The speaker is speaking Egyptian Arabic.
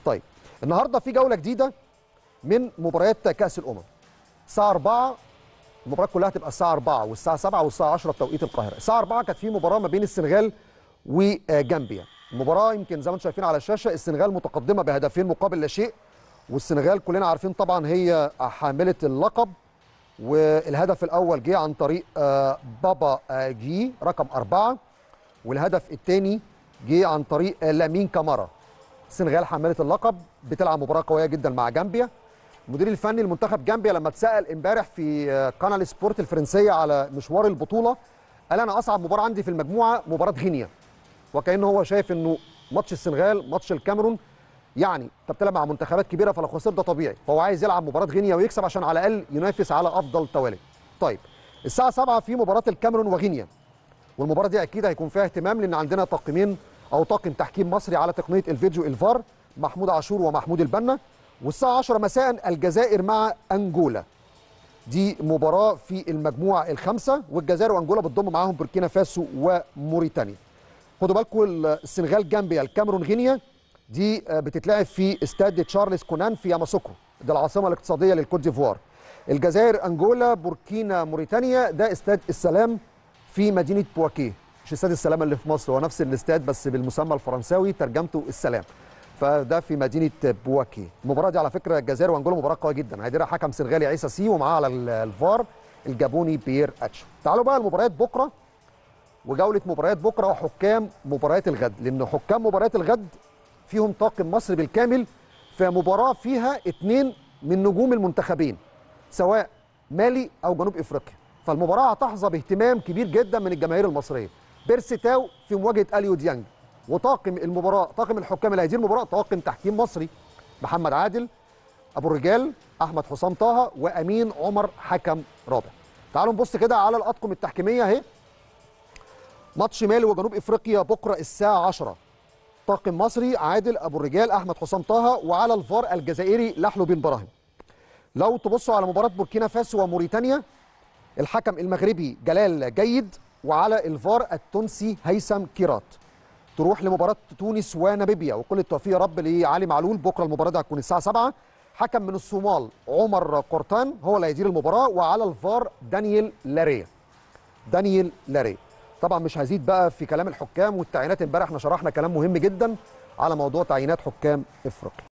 طيب النهارده في جوله جديده من مباريات كاس الامم الساعه 4 المباريات كلها هتبقى الساعه 4 والساعه 7 والساعه 10 بتوقيت القاهره الساعه 4 كانت في مباراه ما بين السنغال وجامبيا المباراه يمكن زي ما انتم شايفين على الشاشه السنغال متقدمه بهدفين مقابل لا شيء والسنغال كلنا عارفين طبعا هي حامله اللقب والهدف الاول جه عن طريق آه، بابا آه، جي رقم أربعة والهدف الثاني جه عن طريق آه، لامين كامارا السنغال حامله اللقب بتلعب مباراه قويه جدا مع جامبيا المدير الفني لمنتخب جامبيا لما اتسال امبارح في آه، قناه سبورت الفرنسيه على مشوار البطوله قال انا اصعب مباراه عندي في المجموعه مباراه غينيا وكانه هو شايف انه ماتش السنغال ماتش الكاميرون يعني انت بتلعب مع منتخبات كبيره فلو خسرت ده طبيعي فهو عايز يلعب مباراه غينيا ويكسب عشان على الاقل ينافس على افضل توالي طيب الساعه 7 في مباراه الكاميرون وغينيا والمباراه دي اكيد هيكون فيها اهتمام لان عندنا طاقمين او طاقم تحكيم مصري على تقنيه الفيديو الفار محمود عاشور ومحمود البنا والساعه 10 مساء الجزائر مع انجولا دي مباراه في المجموعه الخامسه والجزائر وانجولا بتضم معاهم بوركينا فاسو وموريتانيا خدوا بالكم السنغال جامبيا الكاميرون غينيا دي آه، بتتلعب في استاد تشارلز كونان في ياماسوكو ده العاصمه الاقتصاديه للكوت ديفوار الجزائر انجولا بوركينا موريتانيا ده استاد السلام في مدينه بواكيه مش استاد السلام اللي في مصر هو نفس الاستاد بس بالمسمى الفرنساوي ترجمته السلام فده في مدينه بواكيه المباراه دي على فكره الجزائر وانجولا مباراه قويه جدا هيديرها حكم سنغالي عيسى سي ومعاه على ال- الفار الجابوني بيير اتشو تعالوا بقى المباريات بكره وجوله مباريات بكره وحكام مباريات الغد لان حكام مباريات الغد فيهم طاقم مصر بالكامل في مباراه فيها اثنين من نجوم المنتخبين سواء مالي او جنوب افريقيا فالمباراه هتحظى باهتمام كبير جدا من الجماهير المصريه بيرسي تاو في مواجهه اليو ديانج وطاقم المباراه طاقم الحكام اللي هيدير المباراه طاقم تحكيم مصري محمد عادل ابو الرجال احمد حسام طه وامين عمر حكم رابع تعالوا نبص كده على الاطقم التحكيميه اهي ماتش مالي وجنوب افريقيا بكره الساعه 10 طاقم مصري عادل ابو الرجال احمد حسام طه وعلى الفار الجزائري لحلو بن براهيم لو تبصوا على مباراه بوركينا فاسو وموريتانيا الحكم المغربي جلال جيد وعلى الفار التونسي هيثم كيرات تروح لمباراه تونس وناميبيا وكل التوفيق يا رب لعلي معلول بكره المباراه دي هتكون الساعه 7 حكم من الصومال عمر قرطان هو اللي هيدير المباراه وعلى الفار دانيال لاريا دانيال لاري طبعا مش هزيد بقى في كلام الحكام والتعيينات امبارح احنا شرحنا كلام مهم جدا على موضوع تعيينات حكام افريقيا